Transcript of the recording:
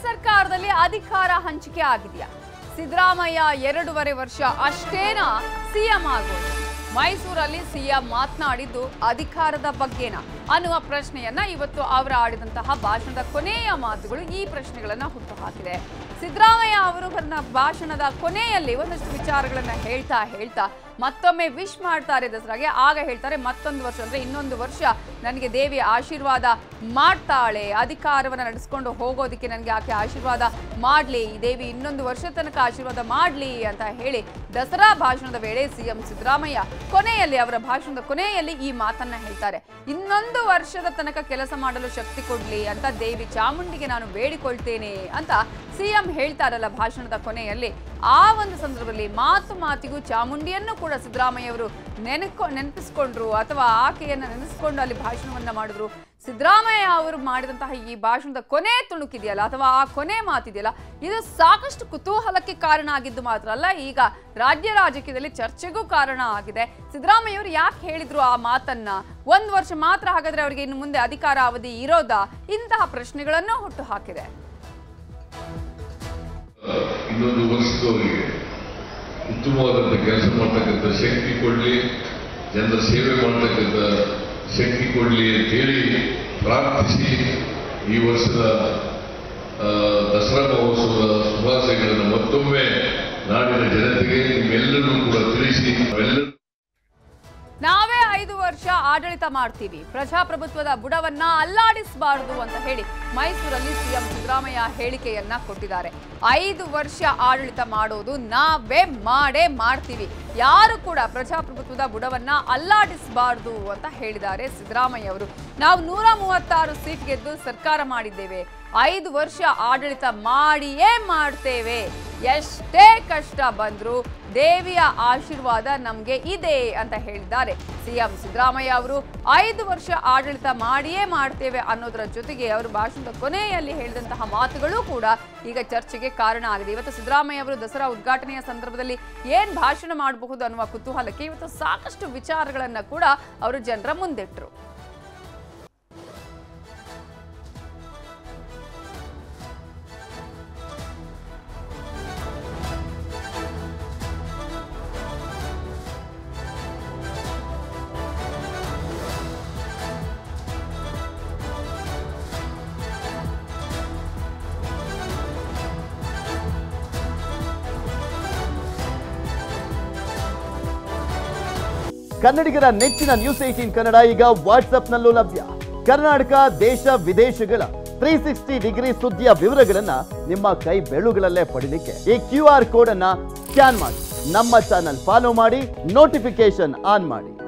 ಸರ್ಕಾರದಲ್ಲಿ ಅಧಿಕಾರ ಹಂಚಿಕೆ ಆಗಿದೆಯಾ ಸಿದ್ದರಾಮಯ್ಯ ಎರಡೂವರೆ ವರ್ಷ ಅಷ್ಟೇನಾ ಸಿಎಂ ಆಗೋದು ಮೈಸೂರಲ್ಲಿ ಸಿಎಂ ಮಾತನಾಡಿದ್ದು ಅಧಿಕಾರದ ಬಗ್ಗೆನಾ ಅನ್ನುವ ಪ್ರಶ್ನೆಯನ್ನ ಇವತ್ತು ಅವರ ಆಡಿದಂತಹ ಭಾಷಣದ ಕೊನೆಯ ಮಾತುಗಳು ಈ ಪ್ರಶ್ನೆಗಳನ್ನ ಹುಟ್ಟುಹಾಕಿದೆ ಸಿದ್ದರಾಮಯ್ಯ ಅವರು ತನ್ನ ಭಾಷಣದ ಕೊನೆಯಲ್ಲಿ ಒಂದಷ್ಟು ವಿಚಾರಗಳನ್ನ ಹೇಳ್ತಾ ಹೇಳ್ತಾ ಮತ್ತೊಮ್ಮೆ ವಿಶ್ ಮಾಡ್ತಾರೆ ದಸರಾಗೆ ಆಗ ಹೇಳ್ತಾರೆ ಮತ್ತೊಂದು ವರ್ಷ ಅಂದ್ರೆ ಇನ್ನೊಂದು ವರ್ಷ ನನಗೆ ದೇವಿ ಆಶೀರ್ವಾದ ಮಾಡ್ತಾಳೆ ಅಧಿಕಾರವನ್ನು ನಡೆಸ್ಕೊಂಡು ಹೋಗೋದಕ್ಕೆ ನನಗೆ ಆಕೆ ಆಶೀರ್ವಾದ ಮಾಡಲಿ ಈ ದೇವಿ ಇನ್ನೊಂದು ವರ್ಷ ತನಕ ಆಶೀರ್ವಾದ ಮಾಡಲಿ ಅಂತ ಹೇಳಿ ದಸರಾ ಭಾಷಣದ ವೇಳೆ ಸಿಎಂ ಸಿದ್ದರಾಮಯ್ಯ ಕೊನೆಯಲ್ಲಿ ಅವರ ಭಾಷಣದ ಕೊನೆಯಲ್ಲಿ ಈ ಮಾತನ್ನ ಹೇಳ್ತಾರೆ ಇನ್ನೊಂದು ವರ್ಷದ ತನಕ ಕೆಲಸ ಮಾಡಲು ಶಕ್ತಿ ಕೊಡ್ಲಿ ಅಂತ ದೇವಿ ಚಾಮುಂಡಿಗೆ ನಾನು ಬೇಡಿಕೊಳ್ತೇನೆ ಅಂತ ಸಿಎಂ ಹೇಳ್ತಾರಲ್ಲ ಭಾಷಣದ ಕೊನೆಯಲ್ಲಿ ಆ ಒಂದು ಸಂದರ್ಭದಲ್ಲಿ ಮಾತು ಮಾತಿಗೂ ಚಾಮುಂಡಿಯನ್ನು ಕೂಡ ಸಿದ್ದರಾಮಯ್ಯ ಅವರು ನೆನಕೊ ನೆನಪಿಸ್ಕೊಂಡ್ರು ಅಥವಾ ಆಕೆಯನ್ನ ನೆನೆಸ್ಕೊಂಡು ಅಲ್ಲಿ ಭಾಷಣವನ್ನ ಮಾಡಿದ್ರು ಸಿದ್ದರಾಮಯ್ಯ ಅವರು ಮಾಡಿದಂತಹ ಈ ಭಾಷಣದ ಕೊನೆ ತುಣುಕಿದೆಯಲ್ಲ ಅಥವಾ ಆ ಕೊನೆ ಮಾತಿದೆಯಲ್ಲ ಇದು ಸಾಕಷ್ಟು ಕುತೂಹಲಕ್ಕೆ ಕಾರಣ ಆಗಿದ್ದು ಮಾತ್ರ ಅಲ್ಲ ಈಗ ರಾಜ್ಯ ರಾಜಕೀಯದಲ್ಲಿ ಚರ್ಚೆಗೂ ಕಾರಣ ಆಗಿದೆ ಸಿದ್ದರಾಮಯ್ಯ ಅವರು ಯಾಕೆ ಹೇಳಿದ್ರು ಆ ಮಾತನ್ನ ಒಂದ್ ವರ್ಷ ಮಾತ್ರ ಹಾಗಾದ್ರೆ ಅವರಿಗೆ ಇನ್ನು ಮುಂದೆ ಅಧಿಕಾರ ಅವಧಿ ಇರೋದಾ ಇಂತಹ ಪ್ರಶ್ನೆಗಳನ್ನು ಹುಟ್ಟು ಹಾಕಿದೆ ಇನ್ನೊಂದು ವರ್ಷದವರಿಗೆ ಉತ್ತಮವಾದಂಥ ಕೆಲಸ ಮಾಡ್ತಕ್ಕಂಥ ಶಕ್ತಿ ಕೊಡಲಿ ಜನರ ಸೇವೆ ಮಾಡ್ತಕ್ಕಂಥ ಶಕ್ತಿ ಕೊಡಲಿ ಅಂತೇಳಿ ಪ್ರಾರ್ಥಿಸಿ ಈ ವರ್ಷದ ಆ, ದಸರಾ ಮಹೋತ್ಸವದ ಶುಭಾಶಯಗಳನ್ನು ಮತ್ತೊಮ್ಮೆ ನಾಡಿನ ಜನತೆಗೆ ನಿಮ್ಮೆಲ್ಲರೂ ಕೂಡ ತಿಳಿಸಿ ನಾವೆಲ್ಲರೂ ನಾವೇ ಐದು ವರ್ಷ ಆಡಳಿತ ಮಾಡ್ತೀವಿ ಪ್ರಜಾಪ್ರಭುತ್ವದ ಬುಡವನ್ನ ಅಲ್ಲಾಡಿಸಬಾರದು ಅಂತ ಹೇಳಿ ಮೈಸೂರಲ್ಲಿ ಸಿಎಂ ಸಿದ್ದರಾಮಯ್ಯ ಹೇಳಿಕೆಯನ್ನ ಕೊಟ್ಟಿದ್ದಾರೆ ಐದು ವರ್ಷ ಆಡಳಿತ ಮಾಡೋದು ನಾವೇ ಮಾಡೇ ಮಾಡ್ತೀವಿ ಯಾರು ಕೂಡ ಪ್ರಜಾಪ್ರಭುತ್ವದ ಬುಡವನ್ನ ಅಲ್ಲಾಡಿಸಬಾರದು ಅಂತ ಹೇಳಿದ್ದಾರೆ ಸಿದ್ದರಾಮಯ್ಯ ಅವರು ನಾವು ನೂರ ಮೂವತ್ತಾರು ಸೀಟ್ ಗೆದ್ದು ಸರ್ಕಾರ ಮಾಡಿದ್ದೇವೆ ಐದು ವರ್ಷ ಆಡಳಿತ ಮಾಡಿಯೇ ಮಾಡ್ತೇವೆ ಎಷ್ಟೇ ಕಷ್ಟ ಬಂದ್ರು ದೇವಿಯ ಆಶೀರ್ವಾದ ನಮ್ಗೆ ಇದೆ ಅಂತ ಹೇಳಿದ್ದಾರೆ ಸಿಎಂ ಸಿದ್ದರಾಮಯ್ಯ ಅವರು ಐದು ವರ್ಷ ಆಡಳಿತ ಮಾಡಿಯೇ ಮಾಡ್ತೇವೆ ಅನ್ನೋದರ ಜೊತೆಗೆ ಅವರು ಭಾಷಣದ ಕೊನೆಯಲ್ಲಿ ಹೇಳಿದಂತಹ ಮಾತುಗಳು ಕೂಡ ಈಗ ಚರ್ಚೆಗೆ ಕಾರಣ ಆಗಿದೆ ಇವತ್ತು ಸಿದ್ದರಾಮಯ್ಯ ಅವರು ದಸರಾ ಉದ್ಘಾಟನೆಯ ಸಂದರ್ಭದಲ್ಲಿ ಏನ್ ಭಾಷಣ ಮಾಡಬಹುದು ಅನ್ನುವ ಕುತೂಹಲಕ್ಕೆ ಇವತ್ತು ಸಾಕಷ್ಟು ವಿಚಾರಗಳನ್ನ ಕೂಡ ಅವರು ಜನರ ಮುಂದಿಟ್ಟರು ಕನ್ನಡಿಗರ ನೆಚ್ಚಿನ ನ್ಯೂಸ್ ಏಟೀನ್ ಕನ್ನಡ ಈಗ ವಾಟ್ಸ್ಆಪ್ನಲ್ಲೂ ಲಭ್ಯ ಕರ್ನಾಟಕ ದೇಶ ವಿದೇಶಗಳ ತ್ರೀ ಸಿಕ್ಸ್ಟಿ ಡಿಗ್ರಿ ಸುದ್ದಿಯ ವಿವರಗಳನ್ನ ನಿಮ್ಮ ಕೈ ಬೆಳುಗಳಲ್ಲೇ ಪಡಿಲಿಕ್ಕೆ ಈ ಕ್ಯೂ ಆರ್ ಕೋಡ್ ಅನ್ನ ಸ್ಕ್ಯಾನ್ ಮಾಡಿ ನಮ್ಮ ಚಾನಲ್ ಫಾಲೋ ಮಾಡಿ ನೋಟಿಫಿಕೇಶನ್ ಆನ್ ಮಾಡಿ